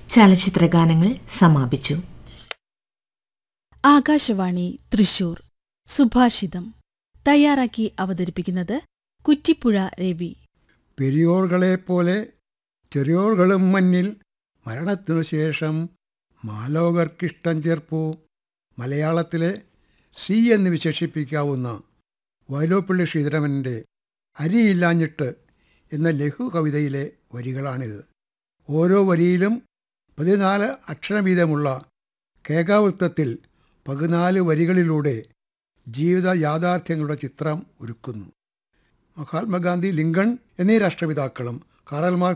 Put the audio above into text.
ചലച്ചിത്രഗാനങ്ങൾ സമാപിച്ചു ആകാശവാണി തൃശൂർ സുഭാഷിതം തയ്യാറാക്കി അവതരിപ്പിക്കുന്നത് കുറ്റിപ്പുഴ രവി പെരിയോർകളെപ്പോലെ ചെറിയോർകളും മഞ്ഞിൽ മരണത്തിനു ശേഷം മാലോകർക്കിഷ്ടം ചേർപ്പു മലയാളത്തിലെ സി എന്ന് വിശേഷിപ്പിക്കാവുന്ന വയലോപ്പള്ളി ശ്രീധരമൻ്റെ അരിയില്ലാഞ്ഞിട്ട് എന്ന ലഘു കവിതയിലെ വരികളാണിത് ഓരോ വരിയിലും പതിനാല് അക്ഷരം വീതമുള്ള കേകാവൃത്തത്തിൽ പതിനാല് വരികളിലൂടെ ജീവിത യാഥാർത്ഥ്യങ്ങളുടെ ചിത്രം ഒരുക്കുന്നു മഹാത്മാഗാന്ധി ലിങ്കൺ എന്നീ രാഷ്ട്രപിതാക്കളും കാറൽ മാർക്സ്